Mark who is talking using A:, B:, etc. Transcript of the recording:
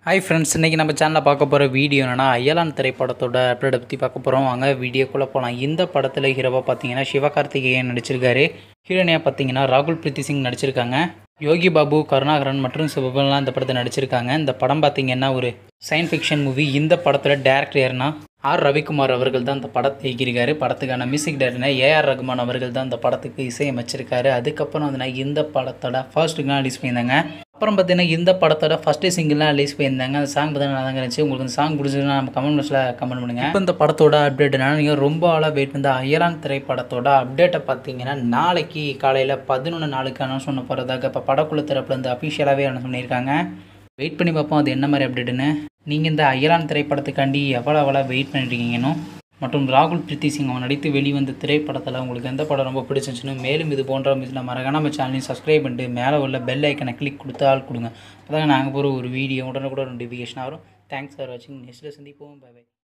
A: hi friends இன்றைக்கி நம்ம சேனலில் பார்க்க போகிற வீடியோ என்னென்னா அயலான் திரைப்படத்தோட அப்டேட்டை பற்றி பார்க்க போகிறோம் வாங்க வீடியோக்குள்ளே போகலாம் இந்த படத்தில் ஹீரோவாக பார்த்தீங்கன்னா சிவகார்த்திகேயன் நடிச்சிருக்காரு ஹீரோனியாக பார்த்தீங்கன்னா ராகுல் பிரீத்தி சிங் நடிச்சிருக்காங்க யோகி பாபு கருணாகரன் மற்றும் சிவபெல்லாம் இந்த படத்தை நடிச்சிருக்காங்க இந்த படம் பார்த்தீங்கன்னா ஒரு சயின்ஸ் ஃபிக்ஷன் மூவி இந்த படத்தில் டேரக்டர் யாருன்னா ஆர் ரவிக்குமார் அவர்கள் தான் இந்த படத்தை இயக்கியிருக்காரு படத்துக்கான மியூசிக் டைரக்டர்னா ஏஆர் ரகுமான் அவர்கள் தான் இந்த படத்துக்கு இசையமைச்சிருக்காரு அதுக்கப்புறம் வந்து இந்த படத்தோட ஃபர்ஸ்ட் ரிலீஸ் பண்ணியிருந்தாங்க அப்புறம் பார்த்தீங்கன்னா இந்த படத்தோட ஃபஸ்ட்டு சிங்கிள்லாம் ரிலீஸ் பண்ணியிருந்தாங்க அந்த சாங் பார்த்தீங்கன்னா நல்லா இருந்துச்சு உங்களுக்கு அந்த சாங் பிடிச்சதுன்னா நம்ம கமெண்ட் பாக்ஸில் கமெண்ட் பண்ணுங்கள் இப்போ இந்த படத்தோட அப்டேட் என்னன்னா நீங்கள் ரொம்ப ஆளாக வெயிட் பண்ண அயலான் திரைப்படத்தோட அப்டேட்டை பார்த்தீங்கன்னா நாளைக்கு காலையில் பதினொன்று நாளுக்கு அனௌன்ஸ் பண்ண போகிறதாக இப்போ படக்குழு தரப்புலேருந்து அஃபிஷியலாகவே அனௌன்ஸ் பண்ணியிருக்காங்க வெயிட் பண்ணி பார்ப்போம் அது என்ன மாதிரி அப்டேட்டுன்னு நீங்கள் இந்த அயலான் திரைப்படத்துக்காண்டி எவ்வளோ எவ்வளோ வெயிட் பண்ணிருக்கீங்கன்னு மற்றும் ராகுல் பிரீத்தி சிங் அவன் நடித்து வெளிவந்த திரைப்படத்தில் உங்களுக்கு எந்த படம் ரொம்ப பிடிச்சிருந்துச்சுன்னு மேலும் இது போன்ற மிஸ்ல மறக்காம நம்ம சேனலையும் சப்ஸ்கிரைப் பண்ணிட்டு மேலே உள்ள பெல் ஐக்கனை கிளிக் கொடுத்து ஆள் கொடுங்க அப்போ நாங்கள் போகிற ஒரு வீடியோ உடனே கூட நோட்டிஃபிகேஷன் வரும் தேங்க்ஸ் ஃபார் வாட்சிங் நெக்ஸ்ட்டில் சந்திப்போம் பை பை